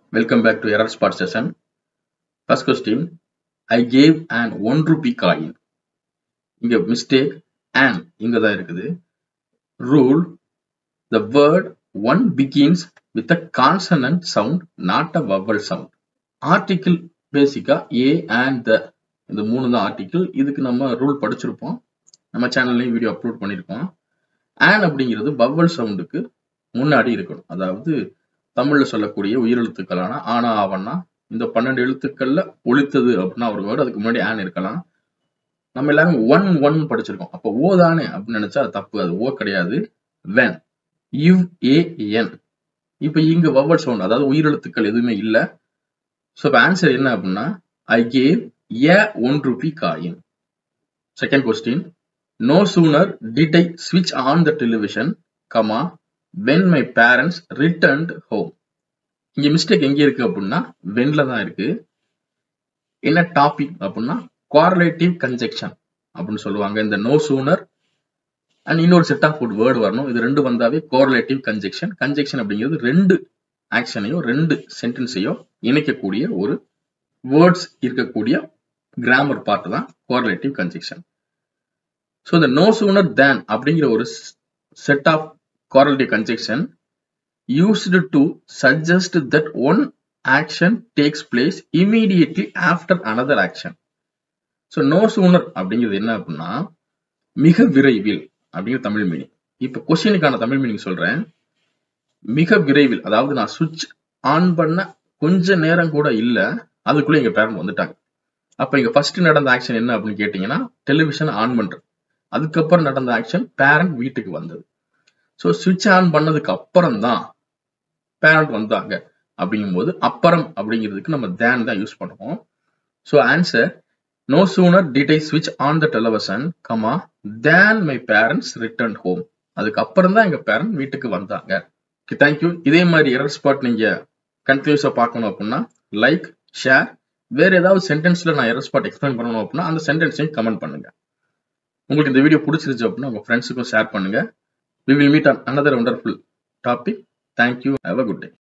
Welcome back to Error Spot session. First question. I gave an 1 rupee coin. இங்க mistake an இங்க தான் இருக்குது. Rule. The word one begins with a consonant sound, not a vowel sound. Article பேசிக்கா a and the இந்த மூணு தான் article இதுக்கு நம்ம ரூல் படிச்சிருப்போம் நம்ம சேனல்லையும் வீடியோ அப்லோட் பண்ணியிருக்கோம் ஆன் அப்படிங்கிறது வவ்வல் சவுண்டுக்கு முன்னாடி இருக்கணும் அதாவது தமிழ்ல சொல்லக்கூடிய உயிரெழுத்துக்களான ஆனா ஆவண்ணா இந்த பன்னெண்டு எழுத்துக்கள்ல ஒழித்தது அப்படின்னா ஒரு வேர்டு அதுக்கு முன்னாடி ஆன் இருக்கலாம் நம்ம எல்லாரும் ஒன் ஒன் படிச்சிருக்கோம் அப்போ ஓ தானே அப்படின்னு நினைச்சா அது தப்பு அது ஓ கிடையாது வென் இவ் ஏ என் இப்போ இங்க வவ்வல் சவுண்ட் அதாவது உயிரெழுத்துக்கள் எதுவுமே இல்லை ஸோ இப்போ ஆன்சர் என்ன அப்படின்னா I gave a one rupee coin second question no sooner did I ஸ்விட்ச் on the television comma when my parents returned home இங்க மிஸ்டேக் எங்க இருக்கு அப்படின்னா வென்ல தான் இருக்கு என்ன டாபிக் அப்படின்னா குவாரலேட்டிவ் கன்ஜெக்ஷன் அப்படின்னு சொல்லுவாங்க இந்த நோ சூனர் அண்ட் இன்னொரு செட் ஆஃப் ஃபுட் வேர்டு வரணும் இது ரெண்டு வந்தாவே கோரலேட்டிவ் கன்ஜெக்ஷன் கன்ஜெக்ஷன் அப்படிங்கிறது ரெண்டு ஆக்ஷனையும் ரெண்டு சென்டென்ஸையும் இணைக்கக்கூடிய ஒரு வேர்ட்ஸ் இருக்கக்கூடிய கிராமர் பார்ட் தான் கோரலேட்டிவ் கன்ஜெக்ஷன் ஸோ இந்த நோ சூனர் தேன் அப்படிங்கிற ஒரு set of correlative conjunction used to suggest that one action takes place immediately after another action. So no sooner அப்படிங்கிறது என்ன அப்படின்னா மிக விரைவில் அப்படிங்கிற தமிழ் மீனிங் இப்போ கொஸ்டினுக்கான தமிழ் மீனிங் சொல்றேன் மிக விரைவில் அதாவது நான் சுவிட்ச் ஆன் பண்ண கொஞ்ச நேரம் கூட இல்லை அதுக்குள்ள எங்க பேரண்ட் வந்துட்டாங்க அப்ப இங்க ஃபர்ஸ்ட் நடந்த ஆக்ஷன் என்ன அப்படின்னு கேட்டீங்கன்னா டெலிவிஷன் ஆன் பண்றது அதுக்கப்புறம் நடந்த ஆக்ஷன் பேரண்ட் வீட்டுக்கு வந்தது ஸோ சுவிட்ச் ஆன் பண்ணதுக்கு அப்புறம் தான் பேரண்ட் வந்தாங்க அப்படிங்கும்போது அப்புறம் அப்படிங்கிறதுக்கு நம்ம தேன் தான் யூஸ் பண்ணுவோம் so answer no sooner did I ஸ்விட்ச் on the television comma then my parents return home அதுக்கு அப்புறம் தான் எங்க பேரண்ட் வீட்டுக்கு வந்தாங்க ஓகே தேங்க்யூ இதே மாதிரி எரர் ஸ்பாட் நீங்க கண்டினியூஸா பார்க்கணும் அப்படின்னா லைக் ஷேர் வேற ஏதாவது சென்டென்ஸ்ல நான் எரர் ஸ்பாட் எக்ஸ்பிளைன் பண்ணணும் அப்படின்னா அந்த சென்டென்ஸையும் கமெண்ட் பண்ணுங்க உங்களுக்கு இந்த வீடியோ பிடிச்சிருச்சு அப்படின்னா உங்க ஃப்ரெண்ட்ஸுக்கும் ஷேர் பண்ணுங்க we will meet on another wonderful topic. Thank you. Have a good day.